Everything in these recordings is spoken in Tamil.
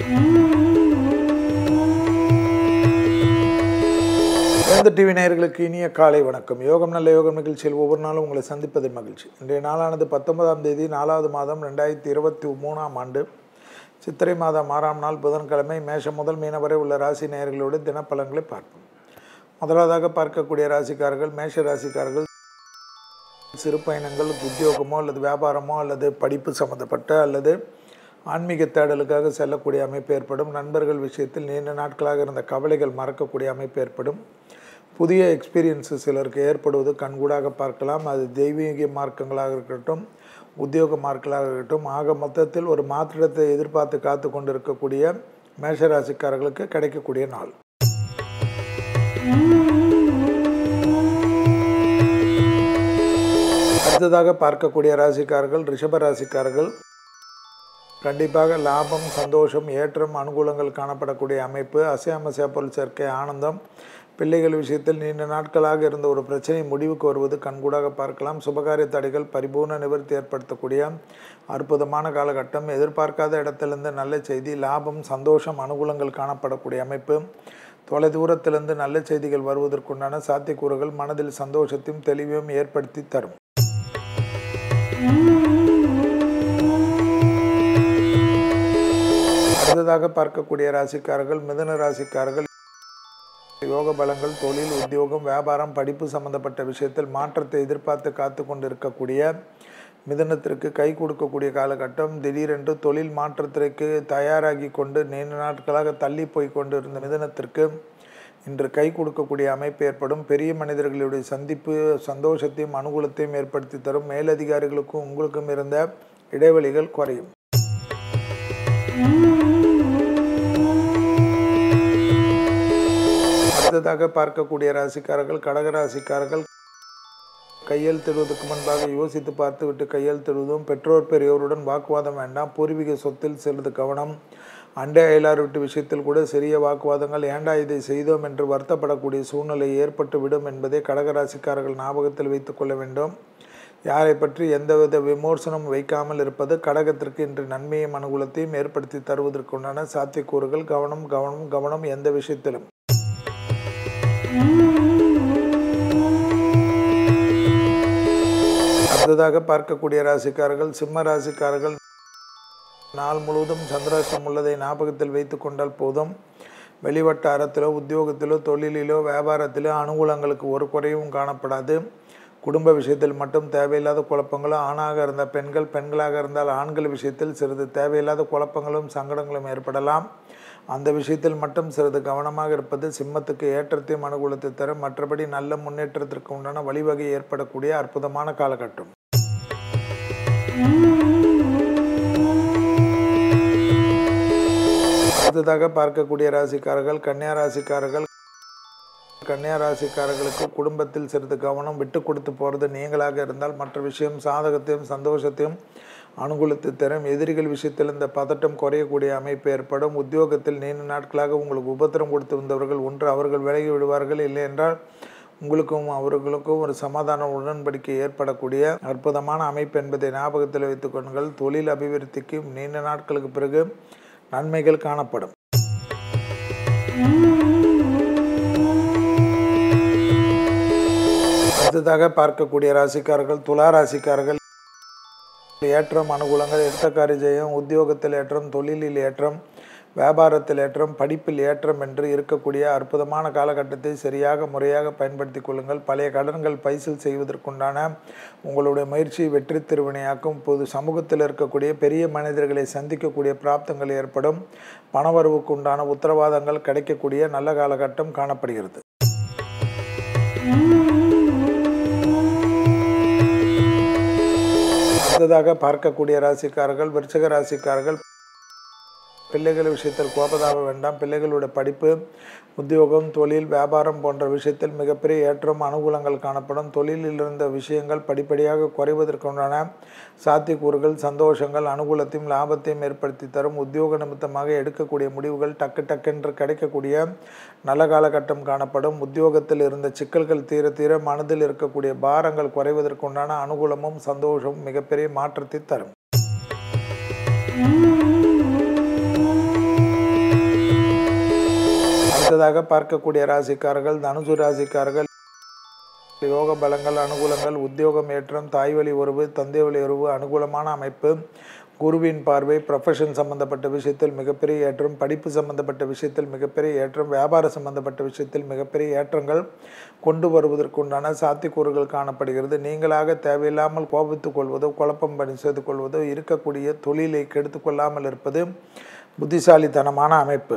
வேந்த டிவி நேயர்களுக்கு இனிய காலை வணக்கம் யோகம் நல்ல யோகம் நிகழ்ச்சியில் ஒவ்வொரு நாளும் உங்களை சந்திப்பதில் மகிழ்ச்சி இன்றைய நாளானது பத்தொன்பதாம் தேதி நாலாவது மாதம் ரெண்டாயிரத்தி இருபத்தி மூணாம் ஆண்டு சித்திரை மாதம் ஆறாம் நாள் புதன்கிழமை மேஷம் முதல் மீன வரை உள்ள ராசி நேயர்களோடு தினப்பலன்களை பார்ப்போம் முதலாவதாக பார்க்கக்கூடிய ராசிக்காரர்கள் மேஷ ராசிக்காரர்கள் சிறு பயணங்கள் உத்தியோகமோ அல்லது வியாபாரமோ அல்லது படிப்பு சம்மந்தப்பட்ட அல்லது ஆன்மீக தேடலுக்காக செல்லக்கூடிய அமைப்பு ஏற்படும் நண்பர்கள் விஷயத்தில் நீண்ட நாட்களாக இருந்த கவலைகள் மறக்கக்கூடிய அமைப்பு ஏற்படும் புதிய எக்ஸ்பீரியன்ஸு சிலருக்கு ஏற்படுவது கண்கூடாக பார்க்கலாம் அது தெய்வீக மார்க்கங்களாக இருக்கட்டும் உத்தியோக மார்க்கங்களாக இருக்கட்டும் ஆக மொத்தத்தில் ஒரு மாற்றத்தை எதிர்பார்த்து காத்து கொண்டு இருக்கக்கூடிய மேஷராசிக்காரர்களுக்கு கிடைக்கக்கூடிய நாள் அடுத்ததாக பார்க்கக்கூடிய ராசிக்காரர்கள் ரிஷப ராசிக்காரர்கள் கண்டிப்பாக லாபம் சந்தோஷம் ஏற்றம் அனுகூலங்கள் காணப்படக்கூடிய அமைப்பு அசையாமசையா பொருள் சேர்க்கை ஆனந்தம் பிள்ளைகள் விஷயத்தில் நீண்ட நாட்களாக இருந்த ஒரு பிரச்சனை முடிவுக்கு வருவது கண்கூடாக பார்க்கலாம் சுபகாரிய தடைகள் பரிபூர்ண நிவர்த்தி ஏற்படுத்தக்கூடிய அற்புதமான காலகட்டம் எதிர்பார்க்காத இடத்திலிருந்து நல்ல செய்தி லாபம் சந்தோஷம் அனுகூலங்கள் காணப்படக்கூடிய அமைப்பு தொலைதூரத்திலிருந்து நல்ல செய்திகள் வருவதற்குண்டான சாத்தியக்கூறுகள் மனதில் சந்தோஷத்தையும் தெளிவையும் ஏற்படுத்தி தரும் அடுத்ததாக பார்க்கக்கூடிய ராசிக்காரர்கள் மிதுன ராசிக்காரர்கள் யோக பலங்கள் தொழில் உத்தியோகம் வியாபாரம் படிப்பு சம்பந்தப்பட்ட விஷயத்தில் மாற்றத்தை எதிர்பார்த்து காத்து கொண்டு இருக்கக்கூடிய மிதனத்திற்கு கை கொடுக்கக்கூடிய காலகட்டம் திடீரென்று தொழில் மாற்றத்திற்கு தயாராகி கொண்டு நீண்ட நாட்களாக தள்ளி போய் கொண்டு இருந்த மிதனத்திற்கு இன்று கை கொடுக்கக்கூடிய அமைப்பு ஏற்படும் பெரிய மனிதர்களுடைய சந்திப்பு சந்தோஷத்தையும் அனுகூலத்தையும் ஏற்படுத்தி தரும் மேலதிகாரிகளுக்கும் உங்களுக்கும் இருந்த இடைவெளிகள் குறையும் அடுத்ததாக பார்க்கக்கூடிய ராசிக்காரர்கள் கடகராசிக்காரர்கள் கையெழுத்திடுவதற்கு முன்பாக யோசித்து பார்த்துவிட்டு கையெழுத்திடுவதும் பெற்றோர் பெரியோருடன் வாக்குவாதம் வேண்டாம் பூர்வீக சொத்தில் சிறிது கவனம் அண்டை அயலார் வீட்டு விஷயத்தில் கூட சிறிய வாக்குவாதங்கள் ஏண்டா இதை செய்தோம் என்று வருத்தப்படக்கூடிய சூழ்நிலை ஏற்பட்டு விடும் என்பதை கடகராசிக்காரர்கள் ஞாபகத்தில் வைத்துக் கொள்ள வேண்டும் யாரை பற்றி எந்தவித விமர்சனம் வைக்காமல் இருப்பது கடகத்திற்கு இன்று நன்மையும் அனுகூலத்தையும் ஏற்படுத்தி தருவதற்குண்டான சாத்தியக்கூறுகள் கவனம் கவனம் கவனம் எந்த விஷயத்திலும் அடுத்ததாக பார்க்கக்கூடிய ராசிக்காரர்கள் சிம்ம ராசிக்காரர்கள் நாள் முழுவதும் சந்திராஷ்டம் உள்ளதை ஞாபகத்தில் வைத்து கொண்டால் போதும் வெளிவட்டாரத்திலோ உத்தியோகத்திலோ தொழிலிலோ வியாபாரத்திலோ அனுகூலங்களுக்கு ஒரு குறையும் காணப்படாது குடும்ப விஷயத்தில் மட்டும் தேவையில்லாத குழப்பங்களும் ஆணாக இருந்த பெண்கள் பெண்களாக இருந்தால் ஆண்கள் விஷயத்தில் சிறிது தேவையில்லாத குழப்பங்களும் சங்கடங்களும் ஏற்படலாம் அந்த விஷயத்தில் மட்டும் சிறிது கவனமாக இருப்பது சிம்மத்துக்கு ஏற்றத்தையும் அனுகூலத்தை தரும் மற்றபடி நல்ல முன்னேற்றத்திற்கு உண்டான வழிவகை ஏற்படக்கூடிய அற்புதமான காலகட்டம் அடுத்ததாக பார்க்கக்கூடிய ராசிக்காரர்கள் கன்னியா ராசிக்காரர்கள் கன்னியா ராசிக்காரர்களுக்கு குடும்பத்தில் சிறிது கவனம் விட்டு கொடுத்து போகிறது நீங்களாக இருந்தால் மற்ற விஷயம் சாதகத்தையும் சந்தோஷத்தையும் அனுகூலத்தை தரும் எதிரிகள் விஷயத்தில் இந்த பதட்டம் குறையக்கூடிய அமைப்பு ஏற்படும் உத்தியோகத்தில் நீண்ட நாட்களாக உங்களுக்கு உபத்திரம் கொடுத்து வந்தவர்கள் ஒன்று அவர்கள் விலகி விடுவார்கள் இல்லை என்றால் உங்களுக்கும் அவர்களுக்கும் ஒரு சமாதான உடன்படிக்கை ஏற்படக்கூடிய அற்புதமான அமைப்பு என்பதை ஞாபகத்தில் வைத்துக் கொள்ளுங்கள் தொழில் அபிவிருத்திக்கு நீண்ட நாட்களுக்கு பிறகு நன்மைகள் காணப்படும் அடுத்ததாக பார்க்கக்கூடிய ராசிக்காரர்கள் துலா ராசிக்காரர்கள் ஏற்றம் அனுகூலங்கள் எடுத்த காரிய ஜெயம் உத்தியோகத்தில் ஏற்றம் தொழிலில் ஏற்றம் வியாபாரத்தில் ஏற்றம் படிப்பில் ஏற்றம் என்று இருக்கக்கூடிய அற்புதமான காலகட்டத்தை சரியாக முறையாக பயன்படுத்தி கொள்ளுங்கள் பழைய கடன்கள் பைசல் செய்வதற்குண்டான உங்களுடைய முயற்சி வெற்றி திருவினையாக்கும் பொது சமூகத்தில் இருக்கக்கூடிய பெரிய மனிதர்களை சந்திக்கக்கூடிய பிராப்தங்கள் ஏற்படும் பணவரவுக்கு உண்டான உத்தரவாதங்கள் கிடைக்கக்கூடிய நல்ல காலகட்டம் காணப்படுகிறது அடுத்ததாக பார்க்கக்கூடிய ராசிக்காரர்கள் விருச்சக ராசிக்காரர்கள் பிள்ளைகள் விஷயத்தில் கோபதாக வேண்டாம் பிள்ளைகளுடைய படிப்பு உத்தியோகம் தொழில் வியாபாரம் போன்ற விஷயத்தில் மிகப்பெரிய ஏற்றம் அனுகூலங்கள் காணப்படும் தொழிலில் இருந்த விஷயங்கள் படிப்படியாக குறைவதற்குண்டான சாத்தியக்கூறுகள் சந்தோஷங்கள் அனுகூலத்தையும் லாபத்தையும் ஏற்படுத்தி தரும் உத்தியோக நிமித்தமாக எடுக்கக்கூடிய முடிவுகள் டக்கு டக்கென்று கிடைக்கக்கூடிய நல்ல காலகட்டம் காணப்படும் உத்தியோகத்தில் இருந்த சிக்கல்கள் தீர தீர மனதில் இருக்கக்கூடிய பாரங்கள் குறைவதற்குண்டான அனுகூலமும் சந்தோஷமும் மிகப்பெரிய மாற்றத்தை தரும் அடுத்ததாக பார்க்கக்கூடிய ராசிக்காரர்கள் தனுசு ராசிக்காரர்கள் யோக பலங்கள் அனுகூலங்கள் உத்தியோகம் ஏற்றம் தாய்வழி உறவு தந்தை வழி உறவு அனுகூலமான அமைப்பு குருவின் பார்வை ப்ரொஃபஷன் சம்பந்தப்பட்ட விஷயத்தில் மிகப்பெரிய ஏற்றம் படிப்பு சம்பந்தப்பட்ட விஷயத்தில் மிகப்பெரிய ஏற்றம் வியாபார சம்பந்தப்பட்ட விஷயத்தில் மிகப்பெரிய ஏற்றங்கள் கொண்டு வருவதற்குண்டான சாத்தியக்கூறுகள் காணப்படுகிறது நீங்களாக தேவையில்லாமல் கோபித்துக் கொள்வதோ குழப்பம் பணி செய்து கொள்வதோ இருக்கக்கூடிய தொழிலை கெடுத்து கொள்ளாமல் இருப்பது புத்திசாலித்தனமான அமைப்பு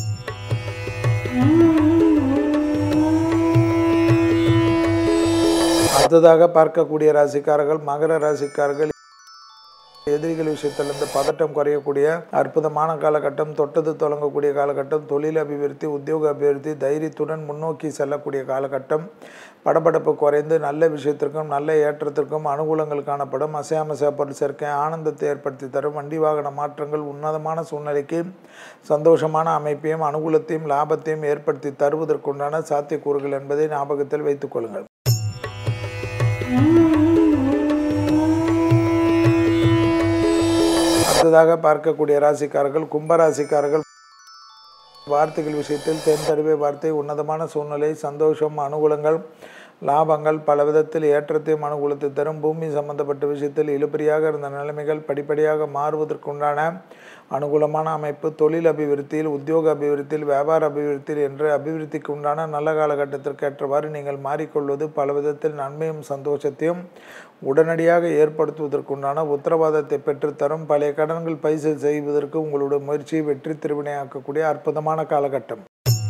அடுத்ததாக பார்க்கக்கூடிய ராசிக்காரர்கள் மகர ராசிக்காரர்கள் எதிரிகள் விஷயத்திலிருந்து பதட்டம் குறையக்கூடிய அற்புதமான காலகட்டம் தொட்டது தொடங்கக்கூடிய காலகட்டம் தொழில் அபிவிருத்தி உத்தியோக அபிவிருத்தி தைரியத்துடன் முன்னோக்கி செல்லக்கூடிய காலகட்டம் படபடப்பு குறைந்து நல்ல விஷயத்திற்கும் நல்ல ஏற்றத்திற்கும் அனுகூலங்கள் காணப்படும் அசையாமசா பொருள் சேர்க்கை ஆனந்தத்தை ஏற்படுத்தி தரும் வண்டி வாகன மாற்றங்கள் உன்னதமான சூழ்நிலைக்கு சந்தோஷமான அமைப்பையும் அனுகூலத்தையும் லாபத்தையும் ஏற்படுத்தி தருவதற்குண்டான சாத்தியக்கூறுகள் என்பதை ஞாபகத்தில் வைத்துக் கொள்ளுங்கள் அடுத்ததாக பார்க்கக்கூடிய ராசிக்காரர்கள் கும்பராசிக்காரர்கள் வார்த்தைகள் விஷயத்தில் தென்தருவே வார்த்தை உன்னதமான சூழ்நிலை சந்தோஷம் அனுகூலங்கள் லாபங்கள் பல விதத்தில் ஏற்றத்தையும் அனுகூலத்தை தரும் பூமி சம்பந்தப்பட்ட விஷயத்தில் இழுபறியாக இருந்த நிலைமைகள் படிப்படியாக மாறுவதற்குண்டான அனுகூலமான அமைப்பு தொழில் அபிவிருத்தியில் உத்தியோக அபிவிருத்தியில் வியாபார அபிவிருத்தியில் என்று அபிவிருத்திக்கு உண்டான நல்ல காலகட்டத்திற்கு ஏற்றவாறு நீங்கள் மாறிக்கொள்வது பல விதத்தில் நன்மையும் சந்தோஷத்தையும் உடனடியாக ஏற்படுத்துவதற்குண்டான உத்தரவாதத்தை பெற்றுத்தரும் பழைய கடன்கள் பைசல் செய்வதற்கு உங்களுடைய முயற்சியை வெற்றி திருவினையாக்கக்கூடிய அற்புதமான காலகட்டம்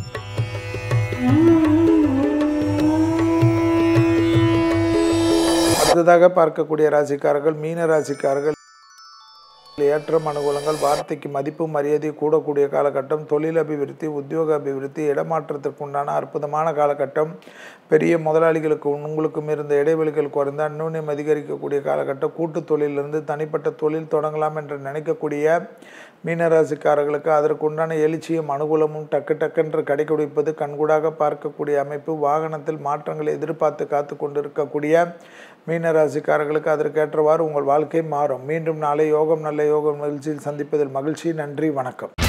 அடுத்ததாக பார்க்கக்கூடிய ராசிக்காரர்கள் மீன ராசிக்காரர்கள் ஏற்றம் அனுகூலங்கள் வார்த்தைக்கு மதிப்பு மரியாதை கூடக்கூடிய காலகட்டம் தொழில் அபிவிருத்தி உத்தியோக அபிவிருத்தி இடமாற்றத்திற்கு உண்டான அற்புதமான காலகட்டம் பெரிய முதலாளிகளுக்கு உங்களுக்கும் இருந்த இடைவெளிகள் குறைந்து அந்நுண்ணியம் அதிகரிக்கக்கூடிய காலகட்டம் கூட்டு தொழிலிருந்து தனிப்பட்ட தொழில் தொடங்கலாம் என்று நினைக்கக்கூடிய மீனராசிக்காரர்களுக்கு அதற்குண்டான எழுச்சியும் அனுகூலமும் டக்கு டக்கென்று கடைபிடிப்பது கண்கூடாக பார்க்கக்கூடிய அமைப்பு வாகனத்தில் மாற்றங்களை எதிர்பார்த்து காத்து கொண்டிருக்கக்கூடிய மீனராசிக்காரர்களுக்கு அதற்கேற்றவாறு உங்கள் வாழ்க்கை மாறும் மீண்டும் நாளை யோகம் நல்ல யோகம் நிகழ்ச்சியில் சந்திப்பதில் மகிழ்ச்சி நன்றி வணக்கம்